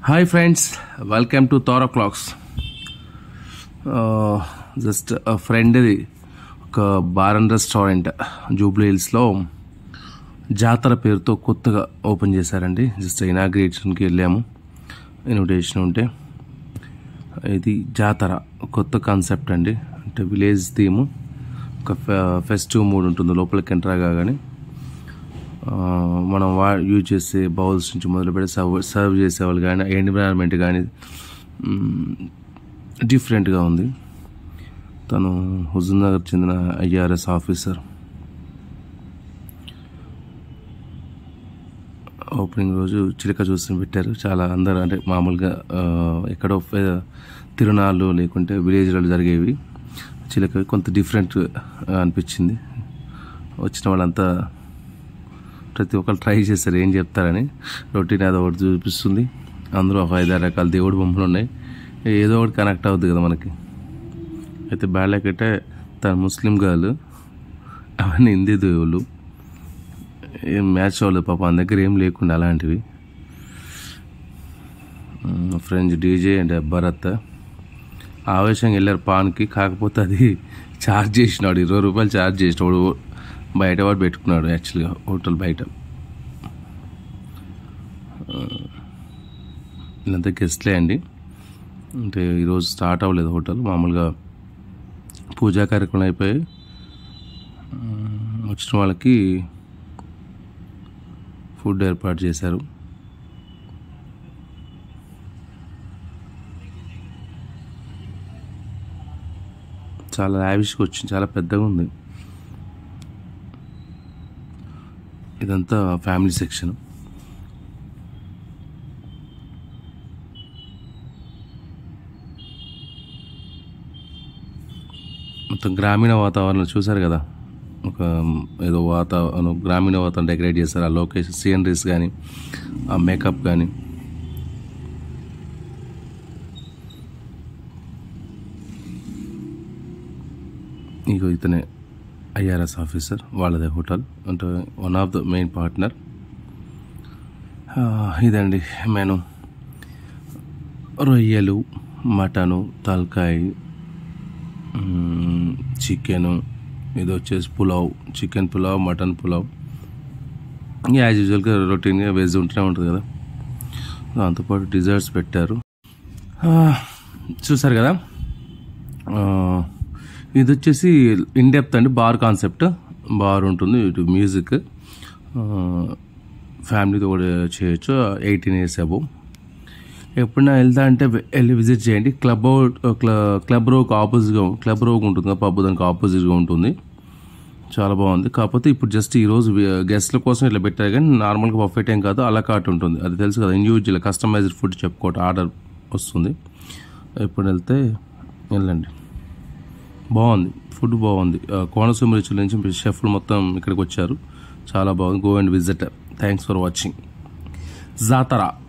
hi friends welcome to థారో క్లాక్స్ just ఫ్రెండ్ది ఒక బార్ అండ్ రెస్టారెంట్ జూబ్లీ హిల్స్లో జాతర పేరుతో కొత్తగా ఓపెన్ చేశారండి జస్ట్ ఇనాగ్రేషన్కి వెళ్ళాము ఇన్విటేషన్ ఉంటే ఇది జాతర కొత్త కాన్సెప్ట్ అండి అంటే విలేజ్ థీము ఒక ఫెస్టివ్ మూడ్ ఉంటుంది లోపలికి ఎంటర్ కాగానే ఆ, మనం వా యూజ్ చేసే బౌల్స్ నుంచి మొదలు పెట్టి సర్వ్ సర్వ్ చేసేవాళ్ళు కానీ ఎన్విరాన్మెంట్ కానీ డిఫరెంట్గా ఉంది తను హుజూర్నగర్ చెందిన ఐఆర్ఎస్ ఆఫీసర్ ఓపెనింగ్ రోజు చిలక చూసి పెట్టారు చాలా అందరు అంటే మామూలుగా ఆ, ఎక్కడో ఫె- తిరునాళ్ళు లేకుంటే విలేజ్లలో జరిగేవి చిలక కొంత డిఫరెంట్ అనిపించింది వచ్చిన వాళ్ళంతా ప్రతి ఒక్కరు ట్రై చేస్తారు ఏం చెప్తారని రొటీన్ ఏదో ఒకటి చూపిస్తుంది అందులో ఒక ఐదారు రకాల దేవుడి బొమ్మలు ఉన్నాయి ఏదో ఒకటి కనెక్ట్ అవుతుంది కదా మనకి అయితే బాలేకట్టే తన ముస్లిం గర్ల్ అవన్నీ హిందీ దేవుళ్ళు ఏం మ్యాచ్ అవ్వలేదు పాప మన దగ్గర ఏం లేకుండా అలాంటివి ఫ్రెంచ్ డీజే అండ్ భరత్ ఆవేశంగా వెళ్ళారు పాన్కి కాకపోతే అది ఛార్జ్ చేసినాడు ఇరవై రూపాయలు ఛార్జ్ చేసినాడు బయట వాడు పెట్టుకున్నాడు యాక్చువల్గా హోటల్ బయట ఆ, వీళ్ళంతా గెస్ట్లే అండి అంటే ఈరోజు స్టార్ట్ అవ్వలేదు హోటల్ మామూలుగా పూజా కార్యక్రమం అయిపోయి ఆ, వచ్చిన వాళ్ళకి ఫుడ్ ఏర్పాటు చేశారు చాలా లావిష్గా వచ్చింది చాలా పెద్దగా ఉంది ఇదంతా ఫ్యామిలీ సెక్షన్ మొత్తం గ్రామీణ వాతావరణం చూసారు కదా ఒక ఏదో వాతావరణం గ్రామీణ వాతావరణం డెకరేట్ చేస్తారు ఆ లొకేషన్ సీనరీస్ కానీ ఆ మేకప్ కానీ ఇగో ఇతనే ఐఆర్ఎస్ ఆఫీసర్ వాళ్ళదే హోటల్ అంటే one of the main partner ఇదండి మెను రొయ్యలు మటను తలకాయ చికెను ఇది వచ్చేసి pulao chicken pulao mutton pulao as యూజువల్గా రొటీన్గా వెజ్ ఉంటూనే ఉంటుంది కదా దాంతోపాటు డిజర్ట్స్ పెట్టారు ఆ, చూసారు కదా ఆ, ఇది వచ్చేసి ఇన్ డెప్త్ అండి బార్ కాన్సెప్ట్ బార్ ఉంటుంది ఇటు మ్యూజిక్ ఫ్యామిలీతో కూడా చేయొచ్చు ఎయిటీన్ ఇయర్స్ అబో ఎప్పుడైనా వెళ్తా అంటే వెళ్ళి విజిట్ చేయండి క్లబ్ క్లబ్ రోక్ ఆపోజిట్గా క్లబ్ రోక్ ఉంటుంది కదా పబ్బు దానికి ఆపోజిట్గా ఉంటుంది చాలా బాగుంది కాకపోతే ఇప్పుడు జస్ట్ ఈ రోజు గెస్ట్ల కోసం ఇట్లా పెట్టారు కానీ నార్మల్గా బఫెట్ ఏం కాదు అలా కార్ట్ ఉంటుంది అది తెలుసు కదా ఇండివిజువల్ కస్టమైజ్డ్ ఫుడ్ చెప్పుకోవటం ఆర్డర్ వస్తుంది ఎప్పుడు వెళ్తే వెళ్ళండి బాగుంది ఫుడ్ బాగుంది ఆ, కోనసీమ రుచుల నుంచి షెఫ్లు మొత్తం ఇక్కడికి వచ్చారు చాలా బాగుంది go and visit thanks for watching జాతరా